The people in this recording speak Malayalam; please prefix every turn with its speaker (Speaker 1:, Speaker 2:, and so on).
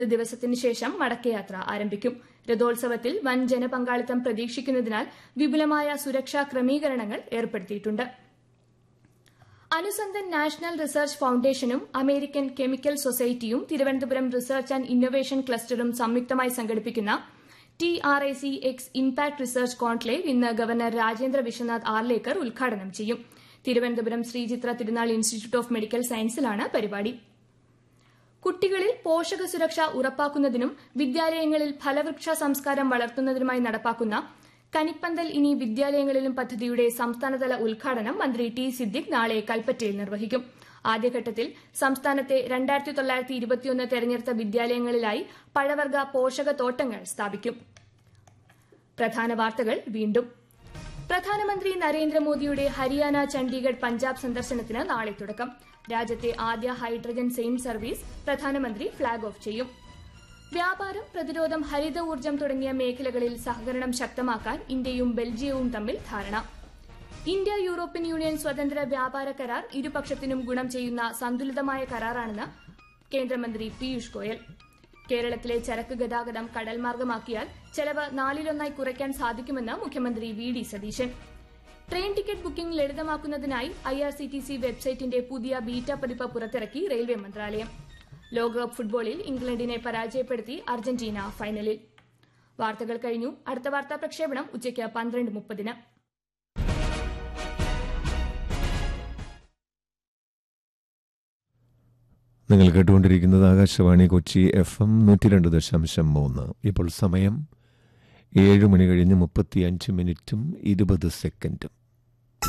Speaker 1: ദിവസത്തിനു ശേഷം മടക്കയാത്ര ആരംഭിക്കും രഥോത്സവത്തിൽ വൻ ജനപങ്കാളിത്തം പ്രതീക്ഷിക്കുന്നതിനാൽ വിപുലമായ സുരക്ഷാ ക്രമീകരണങ്ങൾ ഏർപ്പെടുത്തിയിട്ടുണ്ട് അനുസന്ധൻ നാഷണൽ റിസർച്ച് ഫൌണ്ടേഷനും അമേരിക്കൻ കെമിക്കൽ സൊസൈറ്റിയും തിരുവനന്തപുരം റിസർച്ച് ആൻഡ് ഇന്നൊവേഷൻ ക്ലസ്റ്ററും സംയുക്തമായി സംഘടിപ്പിക്കുന്ന T R I C X impact research conclave ഇന്ന് ഗവർണർ രാജേന്ദ്ര വിശ്വനാഥ് ആർലേക്കർ ഉദ്ഘാടനം ചെയ്യും തിരുവനന്തപുരം ശ്രീചിത്ര തിരുനാൾ ഇൻസ്റ്റിറ്റ്യൂട്ട് ഓഫ് മെഡിക്കൽ സയൻസിലാണ് പരിപാടി കുട്ടികളിൽ പോഷക സുരക്ഷ ഉറപ്പാക്കുന്നതിനും വിദ്യാലയങ്ങളിൽ ഫലവൃക്ഷ സംസ്കാരം വളർത്തുന്നതിനുമായി നടപ്പാക്കുന്ന കനിപ്പന്തൽ ഇനി വിദ്യാലയങ്ങളിലും പദ്ധതിയുടെ സംസ്ഥാനതല ഉദ്ഘാടനം മന്ത്രി ടി സിദ്ദിഖ് നാളെ കൽപ്പറ്റയിൽ നിർവഹിക്കും ആദ്യഘട്ടത്തിൽ സംസ്ഥാനത്തെ രണ്ടായിരത്തി തൊള്ളായിരത്തി ഇരുപത്തിയൊന്ന് തെരഞ്ഞെടുത്ത വിദ്യാലയങ്ങളിലായി പഴവർഗ പോഷക തോട്ടങ്ങൾ സ്ഥാപിക്കും പ്രധാന വാർത്തകൾ വീണ്ടും പ്രധാനമന്ത്രി നരേന്ദ്രമോദിയുടെ ഹരിയാന ചണ്ഡീഗഡ് പഞ്ചാബ് സന്ദർശനത്തിന് നാളെ തുടക്കം രാജ്യത്തെ ആദ്യ ഹൈഡ്രജൻ സെയിം സർവീസ് പ്രധാനമന്ത്രി ഫ്ളാഗ് ഓഫ് ചെയ്യും വ്യാപാരം പ്രതിരോധം ഹരിത ഊർജ്ജം തുടങ്ങിയ മേഖലകളിൽ സഹകരണം ശക്തമാക്കാൻ ഇന്ത്യയും ബെൽജിയവും തമ്മിൽ ധാരണ ഇന്ത്യ യൂറോപ്യൻ യൂണിയൻ സ്വതന്ത്ര വ്യാപാര കരാർ ഇരുപക്ഷത്തിനും ഗുണം ചെയ്യുന്ന സന്തുലിതമായ കരാറാണെന്ന് കേന്ദ്രമന്ത്രി പീയൂഷ് ഗോയൽ കേരളത്തിലെ ചരക്ക് ഗതാഗതം കടൽമാർഗമാക്കിയാൽ ചെലവ് നാലിലൊന്നായി കുറയ്ക്കാൻ സാധിക്കുമെന്ന് മുഖ്യമന്ത്രി V D Satheesan train ticket booking ലളിതമാക്കുന്നതിനായി I R C T C വെബ്സൈറ്റിന്റെ പുതിയ ബീറ്റ പതിപ്പ് പുറത്തിറക്കി റെയിൽവേ മന്ത്രാലയം ലോകകപ്പ് ഫുട്ബോളിൽ ഇംഗ്ലണ്ടിനെ പരാജയപ്പെടുത്തി അർജന്റീന ഫൈനലിൽ വാർത്തകൾ കഴിഞ്ഞു അടുത്ത വാർത്താ പ്രക്ഷേപണം ഉച്ചയ്ക്ക് പന്ത്രണ്ട് മുപ്പതിന്
Speaker 2: നിങ്ങൾ കേട്ടുകൊണ്ടിരിക്കുന്നത് ആകാശവാണി കൊച്ചി എഫ് എം നൂറ്റി രണ്ട് ദശാംശം മൂന്ന് ഇപ്പോൾ സമയം ഏഴ് മണി കഴിഞ്ഞ് മുപ്പത്തിയഞ്ച് മിനിറ്റും ഇരുപത് സെക്കൻഡും